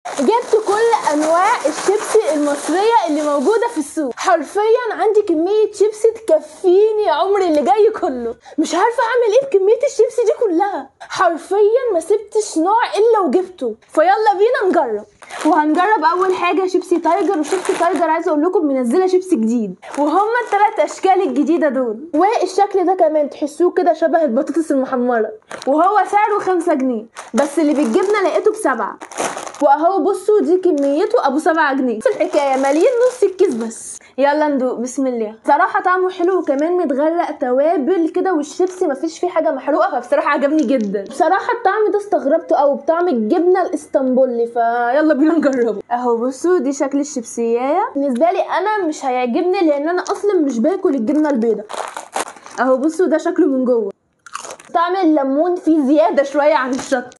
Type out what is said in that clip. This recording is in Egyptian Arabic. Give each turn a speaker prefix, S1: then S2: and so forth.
S1: جبت كل انواع الشيبسي المصريه اللي موجوده في السوق حرفيا عندي كميه شيبسي تكفيني عمري اللي جاي كله مش عارفه اعمل ايه بكميه الشيبسي دي كلها حرفيا ما سبتش نوع الا وجبته فيلا بينا نجرب وهنجرب اول حاجه شيبسي تايجر وشيبسي تايجر عايزه اقول لكم منزله شيبسي جديد وهما الثلاث اشكال الجديده دول والشكل ده كمان تحسوه كده شبه البطاطس المحمره وهو سعره خمسة جنيه بس اللي بالجبنه لقيته بسبعة واهو بصوا دي كميته ابو سبعة جنيه نفس الحكايه مالين نص الكيس بس يلا ندوق بسم الله صراحه طعمه حلو وكمان متغرق توابل كده والشيبسي مفيش فيه حاجه محروقه فبصراحه عجبني جدا بصراحه الطعم ده استغربته قوي بطعم الجبنه الاسطنبولي فيلا بينا نجربه اهو بصوا دي شكل الشيبسيايه بالنسبه لي انا مش هيعجبني لان انا اصلا مش باكل الجبنه البيضاء اهو بصوا ده شكله من جوه طعم الليمون فيه زياده شويه عن الشط